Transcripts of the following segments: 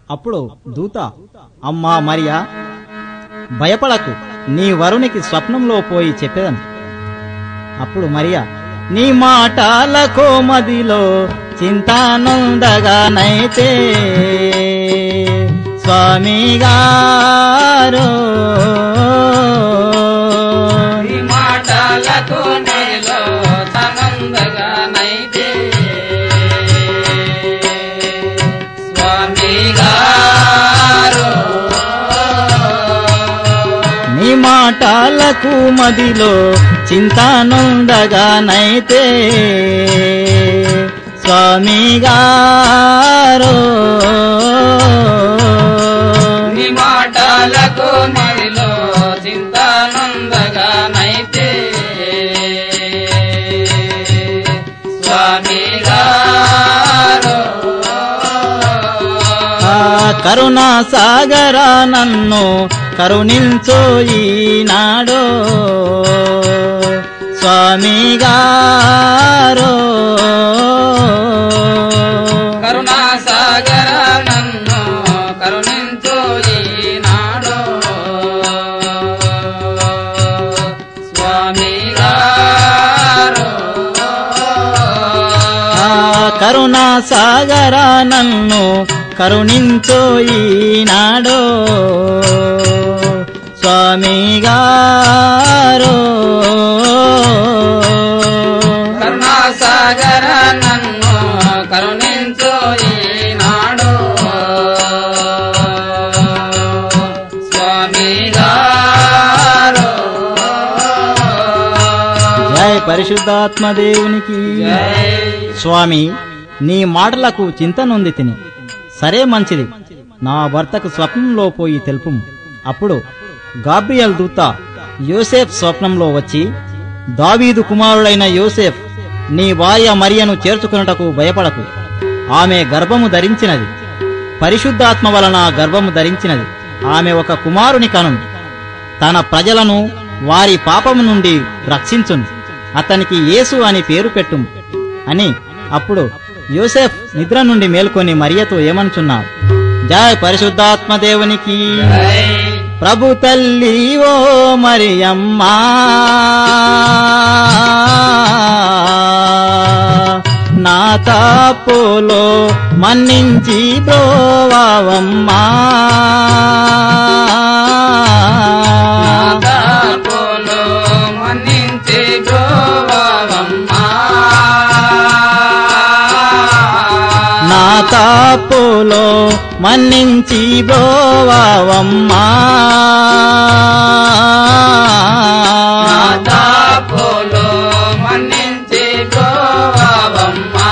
అప్పుడు దూత అమ్మా మరియా భయపడకు నీ వరునికి స్వప్నంలో పోయి చెప్పేదను అప్పుడు మరియా నీ మాటలకు మదిలో చింతానందగానైతే స్వామి గారు ఈ మాటలకు నీలో తనందగా నైతే స్వామి గారు నీ మాటలకు మదిలో చింతానందగానైతే స్వామి గారు నీ మాటలకు మదిలో చింతానందగా నైతే స్వామి గారు ఆ కరుణా సాగర నన్ను కరుణించో ఈనాడు స్వామి గారు కరుణా సాగర నన్ను కరుణించు ఈనాడు స్వామి గారు ఆ కరుణా సాగర నన్ను కరుణించో ఈనాడు స్వామి గారు కరుణా సాగర నన్ను కరుణించు ఈనాడు స్వామి గారు జయ పరిశుద్ధాత్మదేవునికి జై స్వామి నీ మాటలకు చింతనుంది తిని సరే మంచిది నా భర్తకు స్వప్నంలో పోయి తెలుపుము అప్పుడు గాబ్రియల్ దూత యోసేఫ్ స్వప్నంలో వచ్చి దావీదు కుమారుడైన యోసేఫ్ నీ భార్య మరియను చేర్చుకున్నటకు భయపడకు ఆమె గర్భము ధరించినది పరిశుద్ధాత్మ వలన గర్భము ధరించినది ఆమె ఒక కుమారుని కనును తన ప్రజలను వారి పాపము నుండి రక్షించును అతనికి యేసు అని పేరు పెట్టుము అని అప్పుడు యోసెఫ్ నిద్ర నుండి మేల్కొని మరియతో ఏమనుచున్నాడు జయ పరిశుద్ధాత్మ దేవునికి జై ప్రభు తల్లి ఓ మరియమ్మా నా తాపులో మన్నించి బ్రోవమ్మా నాదాపులు మన్నించి బ్రోవమ్మా. నా తాపులో మన్నించి బ్రోవమ్మా నాదాపులు మన్నించి బ్రోవమ్మా.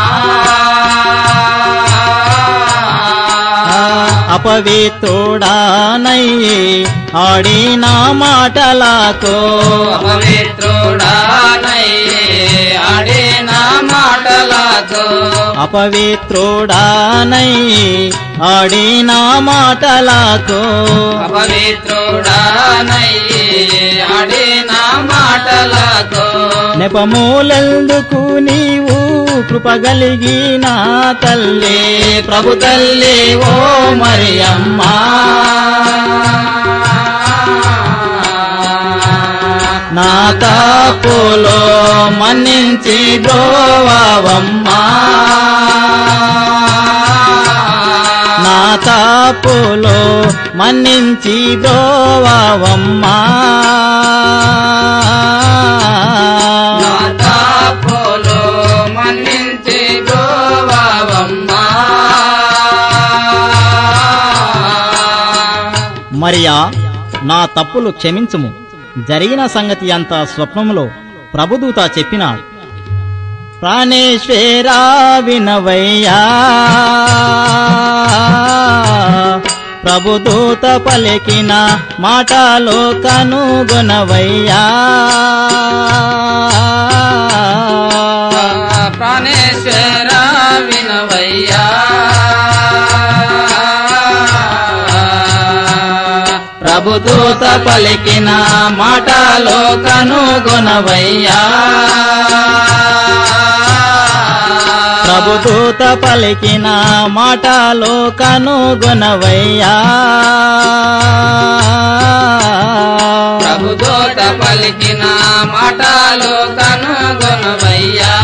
అపవిత్రుడానయ్యే ఆడిన మాటలకు అపవిత్రుడానయ్యే ఆడిన మాటలతో అపవిత్రుడానయ్యే ఆడిన మాటలకు అపవిత్రుడానయ్యే ఆడిన మాటలతో నెపమూలెందుకు నీవు కృపగలిగిన తల్లి ప్రభు తల్లి ఓ మరియమ్మా నా తాపులో మన్నించి బ్రోవమ్మా నా తాపులో మన్నించి బ్రోవమ్మా నాదాపులు మన్నించి బ్రోవమ్మా. మరియా నా తప్పులు క్షమించుము జరిగిన సంగతి అంతా స్వప్నములో ప్రభుదూత చెప్పినాడు ప్రాణేశ్వరా వినవయ్యా ప్రభుదూత పలికిన మాటలో కనుగొనవయ్యా ప్రాణేశ్వర వినవయ్యా ప్రభుదూత పలికిన మాటలో కనుగొనవయ్యా ప్రభు ప్రభుదూత పలికిన మాటలో కనుగొనవయ్యా ప్రభుదోత పలికిన మాటలు కనుగొనవయ్యా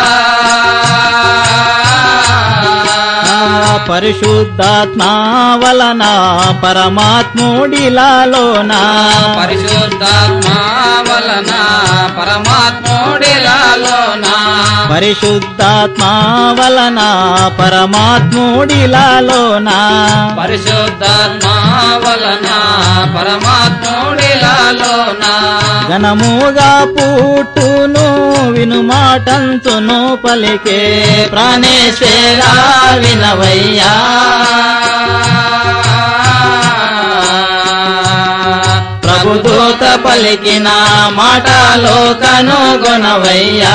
పరిశుద్ధాత్మ వలన పరమాత్ముడిలాలోన పరిశుద్ధాత్మ వలన పరమాత్ముడిలాలోన పరిశుద్ధాత్మ వలన పరమాత్ముడిలాలోన పరిశుద్ధాత్మ వలన పరమాత్ముడిలాలోన ఘనముగా పుట్టును వినుమాటంతును పలికే ప్రాణేశ్వరా వినవయ్యా ప్రభుదూత పలికిన మాటలో కనుగొనవయ్యా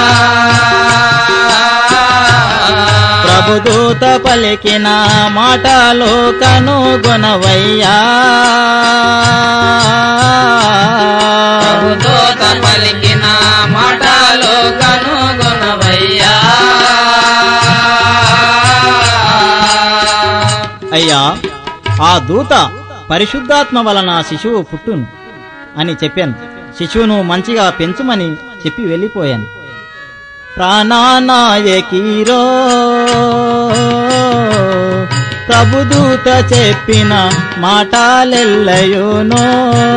ప్రభుదూత పలికిన మాటలో కనుగొనవయ్యా ప్రభుదోత పలికిన మాటలు కనుగొనవయ్యా అయ్యా ఆ దూత పరిశుద్ధాత్మ వలన శిశువు పుట్టును అని చెప్పాను శిశువును మంచిగా పెంచుమని చెప్పి వెళ్ళిపోయాను ప్రాణానాయకీరో ప్రభుదూత చెప్పిన మాటలెల్లయునో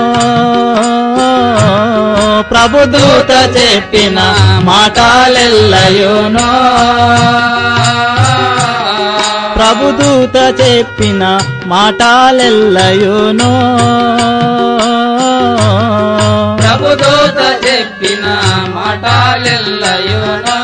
ప్రభుదూత చెప్పిన మాటలెల్లయునో ప్రభుదూత చెప్పిన మాటలెల్లయునో ప్రభుదూత చెప్పిన మాటలెల్లయునో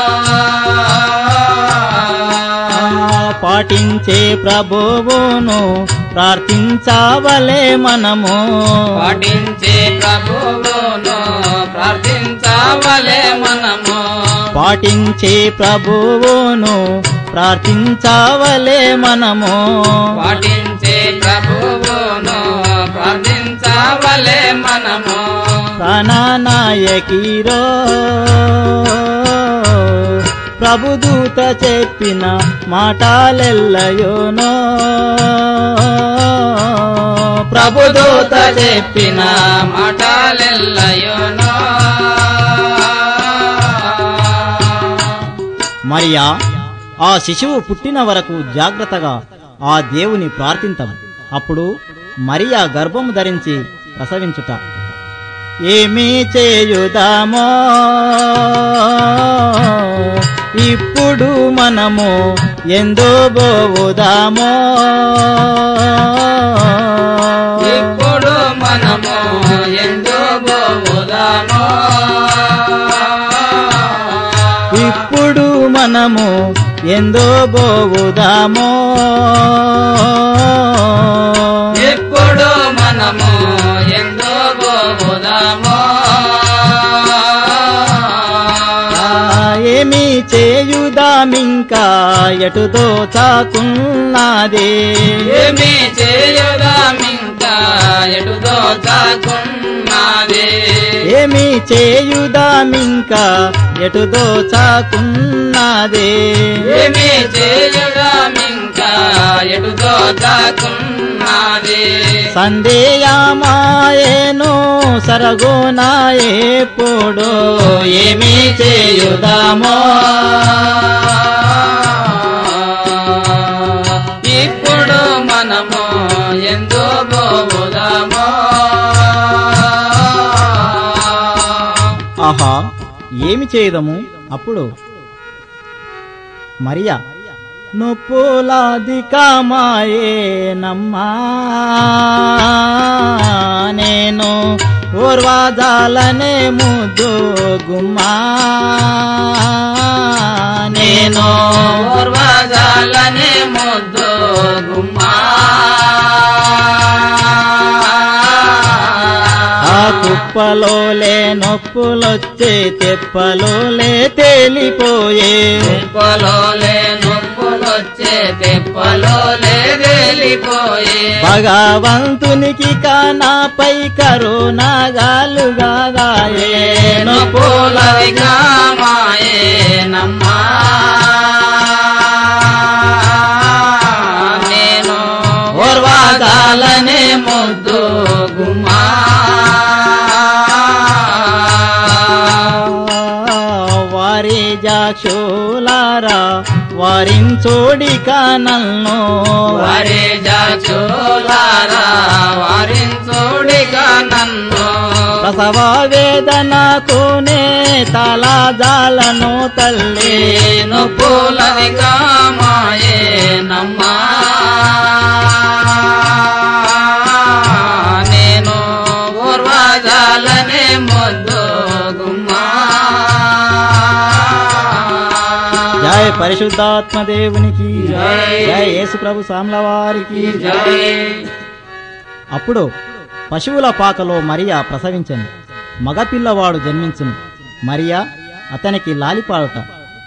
పాటించే ప్రభువును ప్రార్థించవలే మనము పాటించే ప్రభువును ప్రార్థించవలే మనము పాటించే ప్రభువును ప్రార్థించవలే మనము పాటించే ప్రభువును ప్రార్థించవలే మనము ప్రాణనాయకిరో ప్రభుదూత చెప్పిన మాటలెల్లయోనో ప్రభుదూత చెప్పిన మాటలెల్లయునో మరియా ఆ శిశువు పుట్టిన వరకు జాగ్రత్తగా ఆ దేవుని ప్రార్థింతం అప్పుడు మరియా గర్భము ధరించి ప్రసవించుట ఏమీ చేయుదామో ఇప్పుడు మనము ఎందో బోవుదామో ఇప్పుడు మనము ఎందు పోవుదాము ఇప్పుడు మనము ఎందో బోవుదామో ఇప్పుడు మనము ఎందు పోవుదాము ఆ, ఏమి చేయుదామింకా ఎటు దోచాకున్నదే ఏమి చేయుదామింకా ఎటు దోచాకున్నది ఏమి చేయుదామింకా ఎటు దోచాకున్నదే ఏమి చేయుదామింకా ఎటు దోచాకున్నది సందేయమాయేను సరగోనాయే పోడో ఏమి చేయుదామో ఇప్పుడు మనము ఎందు పోవుదాము ఆహా ఏమి చేయదము అప్పుడు మరియా నొప్పులాది కామాయే నమ్మా నేను ఓర్వాదాలనే ముద్దు గుమ్మా నేను పూర్వజాలనే ముద్దు గుమ్మా ఆ కుప్పలోలే నొప్పులొచ్చే తెప్పలోలే తేలిపోయే తెప్పలోలే నొప్పులొచ్చే తెప్పలోలే వెళ్ళిపోయే భగవంతునికి కానాపై కరుణాగాలుగా రాయే నొప్పులవి కామాయే నమ్మా జాక్షులారా వారించోడిక నన్ను వరి జాచులారా వారించుడిగా నన్ను ప్రసవ వేదనతోనే తలజాలను తల్లి నేను పూలది కామాయే నమ్మా నేను పూర్వజాలనే మొద్దు గుమ్మా జయ పరిశుద్ధాత్మ దేవునికి జై. జయ యేసు ప్రభు సామ్ల వారికి జై అప్పుడు పశువుల పాకలో మరియా ప్రసవించను మగపిల్లవాడు జన్మించును మరియా అతనికి లాలిపాడుట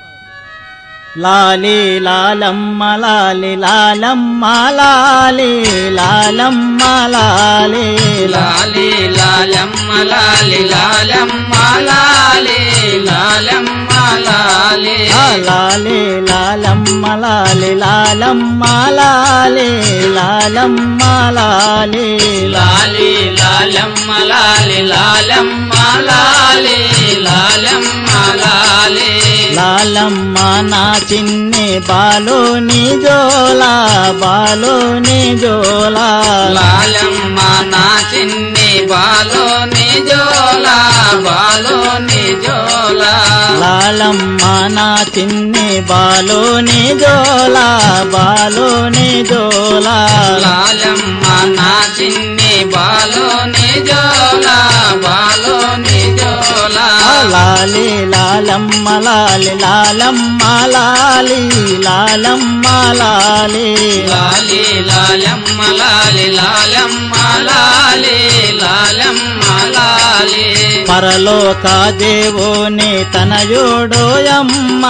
లాలి లాలమ్మ లాలి లాలమ్మ లాలి లాలమ్మ లాలి లాలి లాలమ్మ లాలి లాలమ్మ లాలి లాలమ్మ లాలి ఆ లాలి లాలమ్మ లాలి లాలమ్మ లాలి లాలమ్మ లాలి లాలి లాలమ్మ లాలి లాలమ్మ లాలి లాలమ్మ లాలి లాలమ్మ నా చిన్ని బాలోని జోలా బాలోని జోలా లాలమ్మ నా చిన్ని బాలో నిజోలా బాలో నిజోలా లాలమ్మ నా చిన్ని బాలోని జోలా బాలోని జోలా లాలమ్మ నా చిన్ని బాలో నిజోలా బాలో నిజోలా ఆ లాలి లాలమ్మ లాలి లాలమ్మ లాలి లాలమ్మ లాలి లాలి లాలమ్మ లాలి లాలమ్మ లాలి లాలమ్మ లాలి పరలోక దేవుని తనయోడోయమ్మ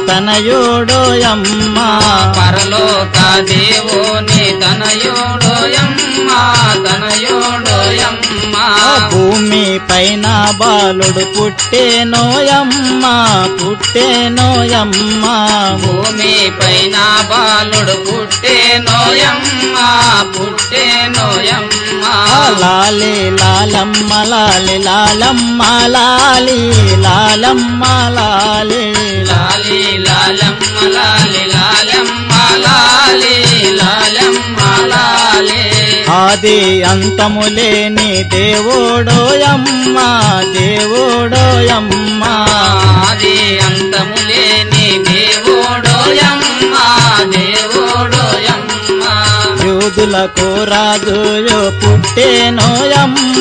తనయోడోయమ్మ పరలోక దేవుని తనయోడోయమ్మ తనయోడోయమ్మ భూమి పైన బాలుడు పుట్టేనోయమ్మ పుట్టేనోయమ్మ భూమి పైన బాలుడు పుట్టే నోయమ్మ పుట్టే నోయమ్మ ఆ లాలి లాలమ్మ లాలి లాలమ్మ లాలి లాలమ్మ లాలి లాలి లాలమ్మ లాలి లాలమ్మ లాలి లాలమ్మ లాలి ఆది అంతములేని దేవుడోయమ్మ దేవుడోయమ్మ ఆది అంతములేని దేవుడోయమ్మ దేవుడోయమ్మ యూదులకు రాజుయో పుట్టేనోయమ్మ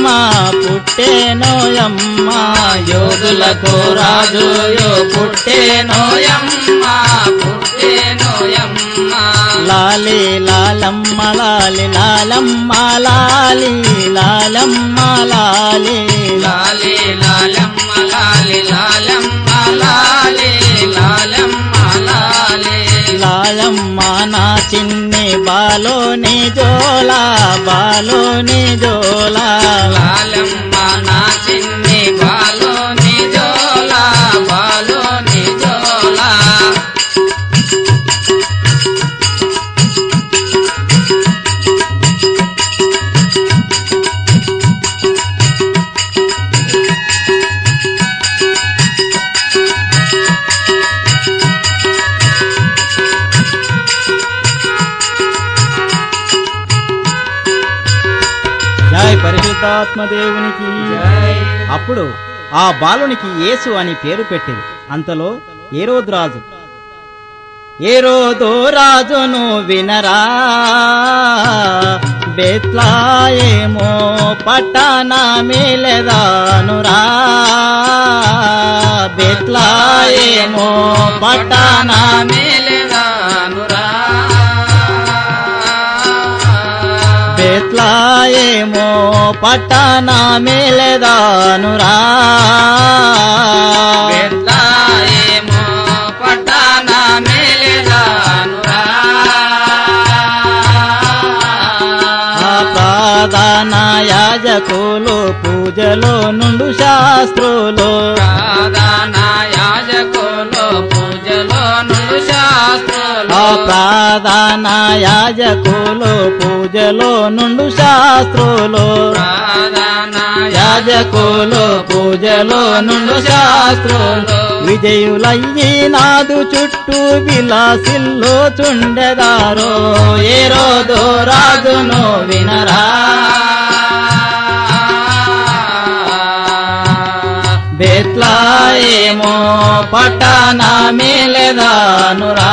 పుట్టేనోయమ్మ యోధులకు రాజుయో పుట్టే నోయమ్మ పుట్టే నోయమ్మ లాలి లాలమ్మ లాలి లాలమ్మ లాలి లాలమ్మ లాలి లాలి లాలమ్మ లాలి లాలమ్మ లాలి లాలమ్మ లాలి లాలమ్మ నా చిన్ని బాలోని జోలా బాలోని జోలా లాలమ్మ నా చిన్ని బాలో నిజోలా బాలో నిజోలా జై పరిశుద్ధాత్మ దేవునికి జై అప్పుడు ఆ బాలునికి యేసు అని పేరు పెట్టింది అంతలో ఏరోదు రాజు ఏరోదో రాజును వినరా బెత్లాయేమో పట్టణ మేలెదానురా బెత్లాయేమో పట్టణ మేలెదానురా బెత్లాయేమో పట్టణ మేలెదానురా బెత్లాయేమో పట్టణ మేలెదానురా ఆ ప్రధాన యాజకులు పూజలో నుండు శాస్త్రులు ప్రధాన యాజకులు పూజలో నుండు శాస్త్రులు ఆ ప్రధాన యాజకులు పూజలో నుండు శాస్త్రులు ప్రధాన యాజకులు పూజలో నుండు శాస్త్రులు శాస్త్రులు విజయులయ్యి నాదు చుట్టూ విలాసిల్లో చుండెదారో ఏ రోజు రాజును వినరా బెత్లాయేమో పట్టణ మేలెదానురా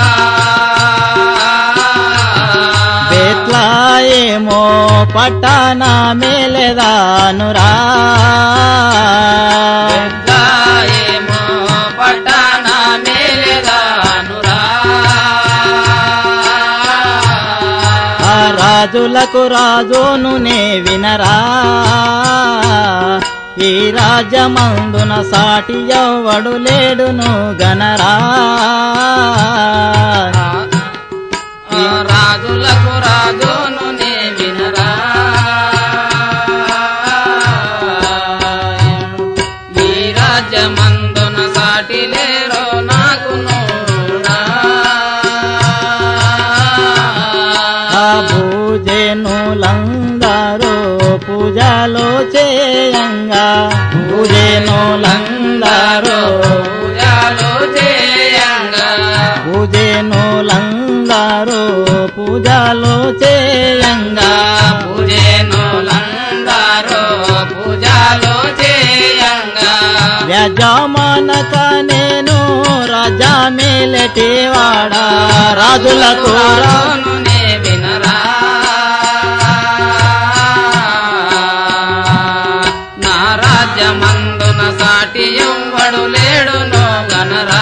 బెత్లాయేమో పట్టణ మేలెదానురా ఏమో పట్టణ మేలెదానురా ఆ రాజులకు రాజును నే వినరా ఈ రాజమందున సాటి ఎవ్వడు లేడును గనరా ఆ రాజులకు రాజును నే వినరా ఈ రాజ్యమందున సాటి లేరో నాకును ఆ పూజనులందరూ పూజలో చేయంగా పూజనులందరూ పూజలు చేయంగా పూజనులందరూ పూజలో చేయంగా పూజేనులందరూ పూజలు చేయంగా వ్యాజామానక నేను రాజా మేలటివాడా రాజులకు రా- రాజును నే వినరా నా రాజ్యమందున సాటి ఎవ్వడు లేడునో గనరా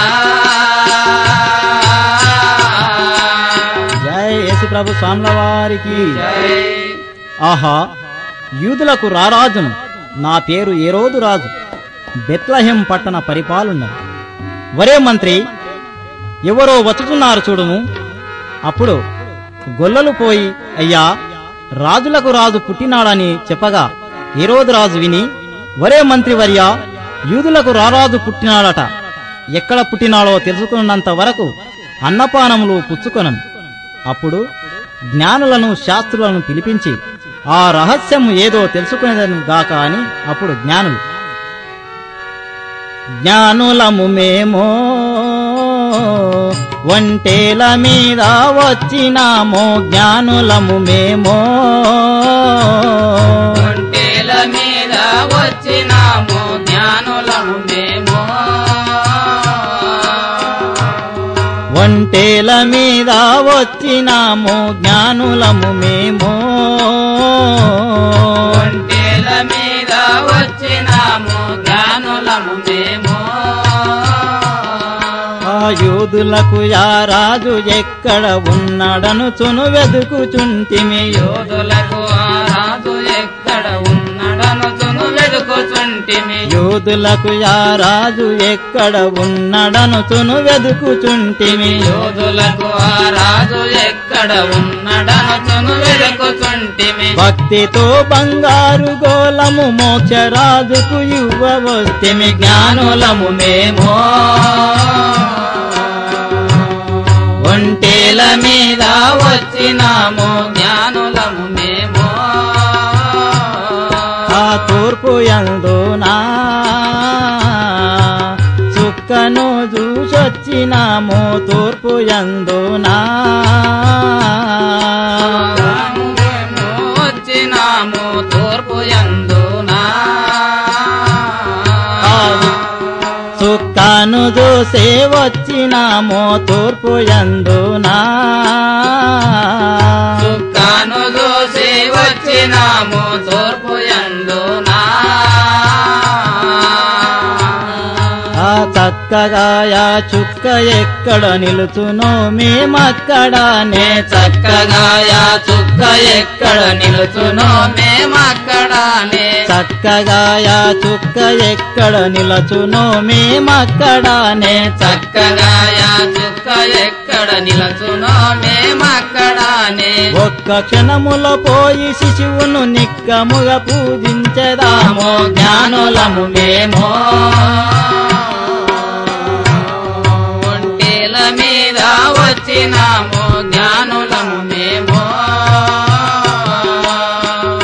జై యేసు ప్రభు స్వాముల వారికి జై ఆహా యూదులకు రారాజును నా పేరు ఏరోదు రాజు బెత్లహెం పట్టణ పరిపాలన వరే మంత్రి ఎవరో వచ్చుతున్నారు చూడుము అప్పుడు గొల్లలు పోయి అయ్యా రాజులకు రాజు పుట్టినాడని చెప్పగా ఏరోదు రాజు విని వరే మంత్రి వర్య యూదులకు రారాజు పుట్టినాడట ఎక్కడ పుట్టినాడో తెలుసుకున్నంత వరకు అన్నపానములు పుచ్చుకొనను అప్పుడు జ్ఞానులను శాస్త్రులను పిలిపించి ఆ రహస్యం ఏదో తెలుసుకునేదను గాక అని అప్పుడు జ్ఞానులు జ్ఞానులము మేము ఒంటేల మీద వచ్చినామో జ్ఞానులము మేము ఒంటేల మీద వచ్చినాము జ్ఞానులము మేము ఒంటేల మీద వచ్చినాము జ్ఞానులము మేము ఒంటేల మీద వచ్చినాము జ్ఞానులము మేము ఆ యూదులకు యారాజు ఎక్కడ ఉన్నాడను చును వెదుకుచుంటిమి యోధులకు ఆ రాజు ఎక్కడ ఉన్నడను తును వెదుకుచుంటిమి యూదులకు యారాజు ఎక్కడ ఉన్నాడను చును వెదుకుచుంటిమి యోధులకు ఆ రాజు ఎక్కడ ఉన్నడను తును వెదుకుచుంటిమి భక్తితో బంగారు గోలము మోక్షరాజుకు ఇవ్వవస్తిమి జ్ఞానులము మేము ఒంటేల మీద వచ్చినాము జ్ఞానులము మేము ఆ తూర్పు యందునా చుక్కను చూసొచ్చినాము తూర్పు యందునా మేము వచ్చినాము తూర్పు యందునా చుక్కను చూసే వచ్చినాము తూర్పు యందునా చుక్కను చూసి వచ్చినాము తూర్పు యందునా ఆ చక్కగా యా చుక్క ఎక్కడ నిలుచునో మేమక్కడనే చక్కగా యా చుక్క ఎక్కడ నిలుచునో మేమక్కడానే చక్కగా యా చుక్క ఎక్కడ నిలచునో మేమక్కడనే చక్కగా యా చుక్క ఎక్కడ నిలుచునో మేమక్కడానే ఒక్క క్షణములో పోయి శిశువును నిక్కముగా పూజించదాము జ్ఞానులము మేము ఒంటేల మీద వచ్చినాము జ్ఞానులము మేము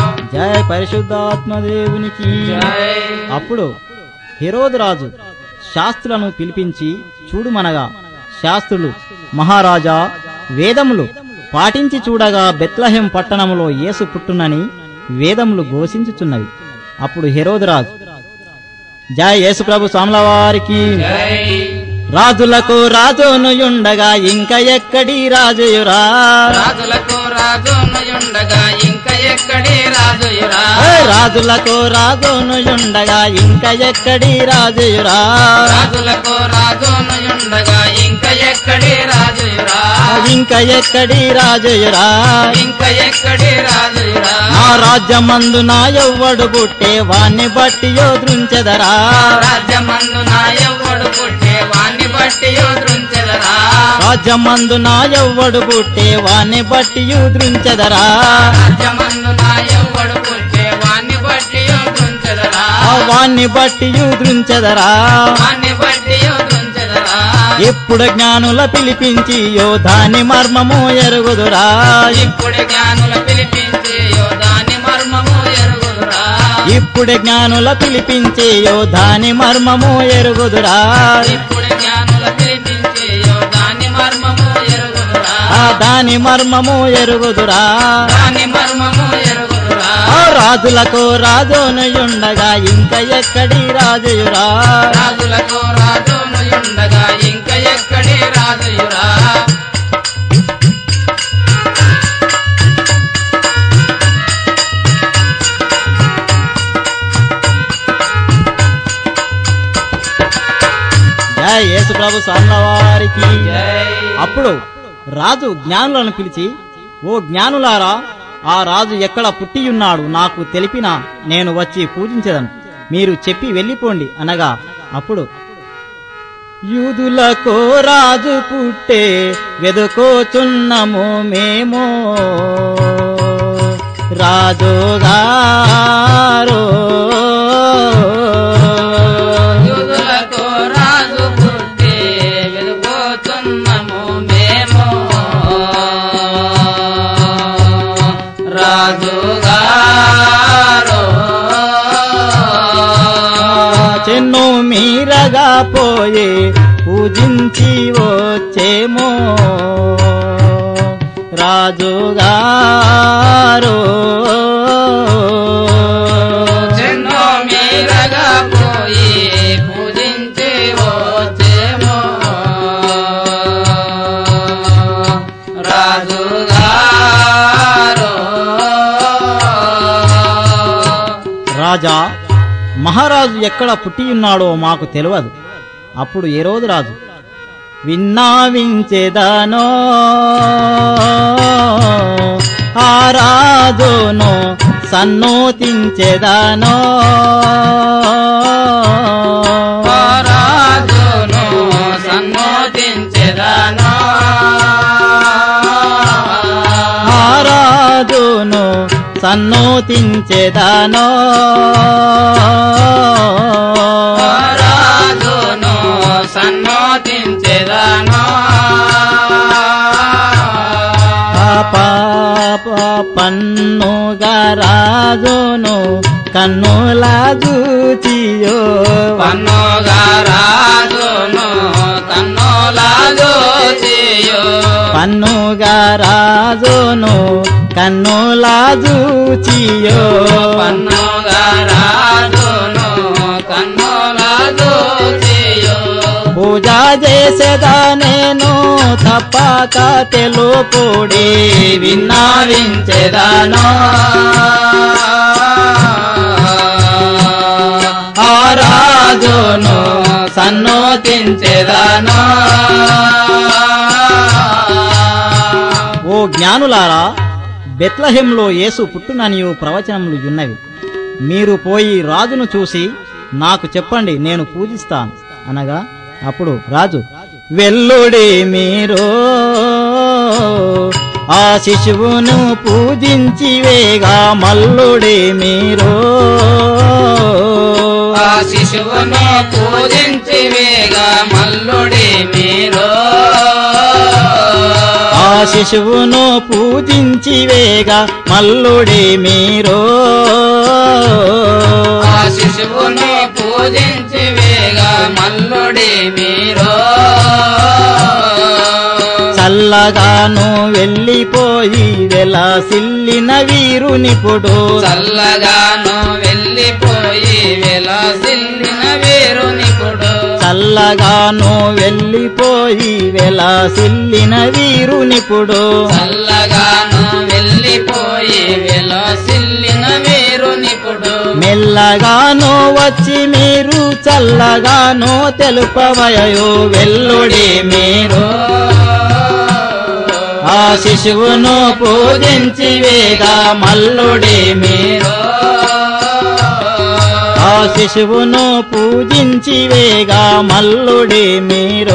జయ పరిశుద్ధాత్మ దేవునికి జై అప్పుడు హెరోదు రాజు శాస్త్రులను పిలిపించి చూడుమనగా శాస్త్రులు మహారాజా వేదములు పాటించి చూడగా బెత్లహెం పట్టణములో యేసు పుట్టునని వేదములు ఘోషించుచున్నవి అప్పుడు హెరోదరాజు జయ యేసు ప్రభు స్వాముల వారికి జై రాజులకు రాజును యుండగా ఇంక ఎక్కడి రాజుయురా రాజులకు రాజునుయుండగా ఇంక ఎక్కడి రాజుయురా ఏ రాజులకు రాజును యుండగా ఇంక ఎక్కడి రాజుయురా రాజులకు రాజునుయుండగా ఇంక ఎక్కడి రాజుయురా ఇంక ఎక్కడి రాజుయురా ఇంక ఎక్కడి రాజుయురా నా రాజ్యమందు నా ఎవ్వడు పుట్టే వాణ్ణి బట్టి యోదృంచెదరా రాజ్యమందు నా ఎవ్వడు పుట్టే వాణ్ణి బట్టి యోదృంచెదరా రాజ్యమందు నా ఎవ్వడు పుట్టే వాణ్ణి బట్టి యోదృంచెదరా రాజ్యమందు నా ఎవ్వడు పుట్టే వాణ్ణి బట్టి యోదృంచెదరా ఆ వాణ్ణి బట్టి యోదృంచెదరా వాణ్ణి బట్టి యోదృంచెదరా ఇప్పుడు జ్ఞానుల పిలిపించి యోధాని మర్మము ఎరుగుదురా ఇప్పుడు జ్ఞానుల పిలిపించి యోధాని మర్మము ఎరుగుదురా ఇప్పుడు జ్ఞానుల పిలిపించి యోధాని మర్మము ఎరుగుదురా ఇప్పుడు జ్ఞానుల పిలిపించి యోధాని మర్మము ఎరుగుదురా ఆ దాని మర్మము ఎరుగుదురా దాని మర్మము ఎరుగుదురా ఆ రాజులకు రాజునుయుండగా ఇంక ఎక్కడి రాజుయురా రాజులకు రాజును ఉండగా ఇంక ఎక్కడి రాజుయురా జయ యేసు ప్రభు స్వాముల వారికి జై అప్పుడు రాజు జ్ఞానులను పిలిచి ఓ జ్ఞానులారా ఆ రాజు ఎక్కడ పుట్టియున్నాడు నాకు తెలిపిన నేను వచ్చి పూజించదను మీరు చెప్పి వెళ్ళిపోండి అనగా అప్పుడు యూదులకు రాజు పుట్టే వెదుకోచున్నము మేము రాజుగారో యూదులకు రాజు పుట్టి వెలుగోచున్నాము మేము రాజుగారు చెన్ను మీరగా పోయి పూజించి వచ్చేమో రాజుగారో చెన్నో మీరగా పోయి పూజించి వచ్చేమో రాజుగారు రాజా మహారాజు ఎక్కడ పుట్టియున్నాడో మాకు తెలియదు అప్పుడు ఏ రోజు రాజు విన్నావించేదానో ఆ రాజును సన్నోతించేదానో రాజును సన్నోదించెదను ఆ రాజును సన్నోతించేదానో రాజును సన్నోదించెదను పాప పన్నుగా రాజును కన్నుల చూచియో పన్నుగా రాజును కన్నులా జోచియు పన్నుగా రాజును కన్నుల చూచియో పన్నుగా రాజును కన్నులా జోచియు పూజ చేసేదా నేను తప్పక తెలుపుడి విన్నావించేదానో ఆ రాజును సన్నోతించేదానో ఓ జ్ఞానులారా బెత్లహెంలో యేసు పుట్టుననియు ప్రవచనములు ఉన్నవి మీరు పోయి రాజును చూసి నాకు చెప్పండి నేను పూజిస్తాను అనగా అప్పుడు రాజు వెల్లుడి మీరు ఆ శిశువును పూజించి వేగా మల్లుడి మీరు ఆ శిశువును పూజించి వేగ మల్లుడి మీరు ఆ శిశువును పూజించి వేగా మల్లుడి మీరు ఆ శిశువును పూజించి వేగ మల్లుడి వెల్లుడి మీరు చల్లగాను వెళ్ళిపోయి వెలసిల్లిన వీరునిపుడు చల్లగాను వెళ్ళిపోయి వెలసిల్లిన వీరునిపుడు చల్లగాను వెళ్ళిపోయి వెలసిల్లిన వీరునిపుడు చల్లగాను వెళ్ళిపోయి వెలసిల్లిన వీరునిపుడు మెల్లగాను వచ్చి మీరు చల్లగాను తెలుపవయో వెల్లుడి మీరు ఆ శిశువును పూజించి వేగా మల్లుడి మీరు ఆ శిశువును పూజించి వేగా మల్లుడి మీరు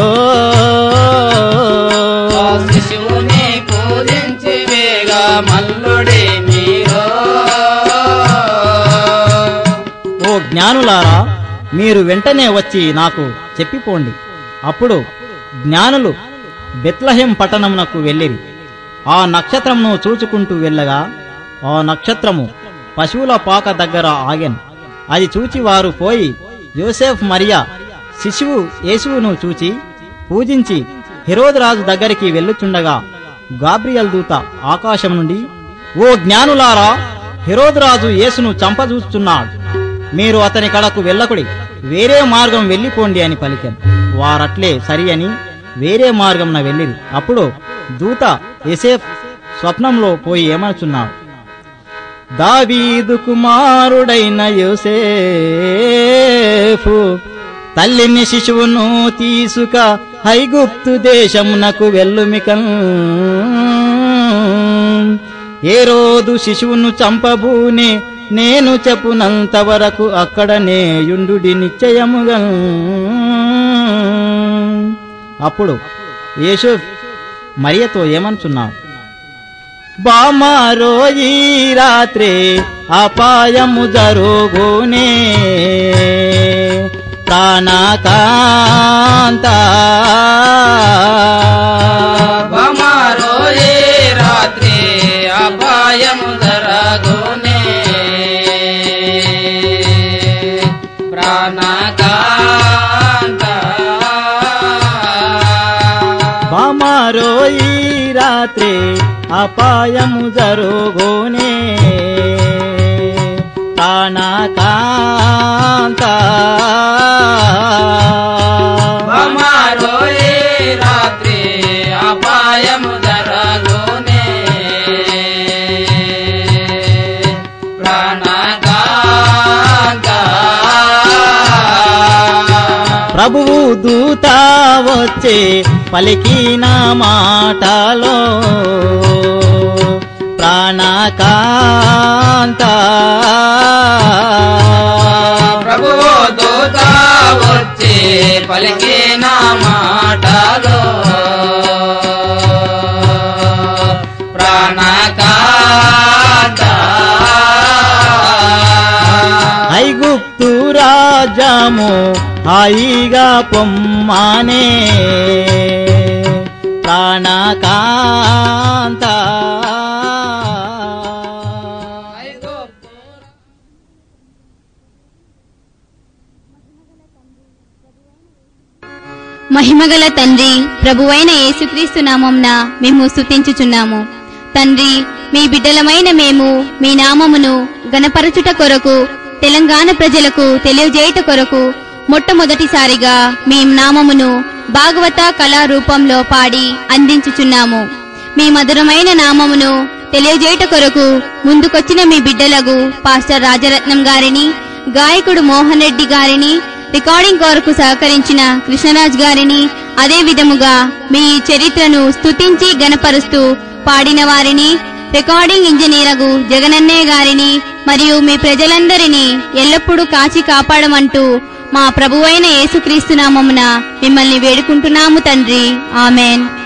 ఆ శిశువుని పూజించి వేగా మల్లుడి మీరు ఓ జ్ఞానులారా మీరు వెంటనే వచ్చి నాకు చెప్పిపోండి అప్పుడు జ్ఞానులు బెత్లహేం పట్టణమునకు వెళ్ళిరి ఆ నక్షత్రమును చూచుకుంటూ వెళ్ళగా ఆ నక్షత్రము పశువుల పాక దగ్గర ఆగెను అది చూచి వారు పోయి యోసేఫ్ మరియా శిశువు యేసువును చూచి పూజించి హెరోదు రాజు దగ్గరికి వెళ్ళుచుండగా గాబ్రియల్ దూత ఆకాశం నుండి ఓ జ్ఞానులారా హెరోదు రాజు యేసును చంపజూస్తున్నాడు మీరు అతని కడకు వెళ్ళకుడి వేరే మార్గం వెళ్ళిపోండి అని పలికాను వారట్లే సరి అని వేరే మార్గంన వెళ్ళిరి అప్పుడు దూత ఎసేఫ్ స్వప్నంలో పోయి ఏమనుచున్నాడు దావీదు కుమారుడైన యోసేఫు తల్లిని శిశువును తీసుక హైగుప్తు దేశమునకు వెళ్ళుమికన్ ఏ రోజు శిశువును చంపబూనే నేను చెప్పునంత వరకు అక్కడనే యుండుడి నిశ్చయముగా అప్పుడు యేసు మరియతో ఏమనుచున్నావు బామారో ఈ రాత్రి అపాయము జరుగునే ప్రాణకాంత బమారో ఏ రాత్రి అపాయము జరగునే ప్రాణకాంత బామారో ఈ రాత్రి అపాయము జరుగునే ప్రాణకాంత బమారో ఏ రాత్రి అపాయము జరగునే ప్రాణకాంత ప్రభువు దూత వచ్చే పలికిన మాటలో ప్రాణకాంత ప్రభువు దూత వచ్చి పలికిన మాటలో ప్రాణకాంత ఐగుప్తు రాజము హాయిగా పొమ్మానే ప్రాణకాంత మహిమగల తండ్రి ప్రభువైన యేసుక్రీస్తు నామంన మేము స్తుతించుచున్నాము తండ్రి మీ బిడ్డలమైన మేము మీ నామమును గణపరచుట కొరకు తెలంగాణ ప్రజలకు తెలియజేయుట కొరకు మొట్టమొదటిసారిగా మీ నామమును భాగవత కళా రూపంలో పాడి అందించుచున్నాము మీ మధురమైన నామమును తెలియజేయుట కొరకు ముందుకొచ్చిన మీ బిడ్డలకు పాస్టర్ రాజరత్నం గారిని గాయకుడు మోహన్ రెడ్డి గారిని రికార్డింగ్ కొరకు సహకరించిన కృష్ణరాజ్ గారిని అదే విధముగా మీ చరిత్రను స్తుతించి గనపరుస్తూ పాడిన వారిని రికార్డింగ్ ఇంజనీరగు జగనన్నయ్య గారిని మరియు మీ ప్రజలందరినీ ఎల్లప్పుడూ కాచి కాపాడమంటూ మా ప్రభువైన యేసుక్రీస్తు నామమున మిమ్మల్ని వేడుకుంటున్నాము తండ్రి ఆమెన్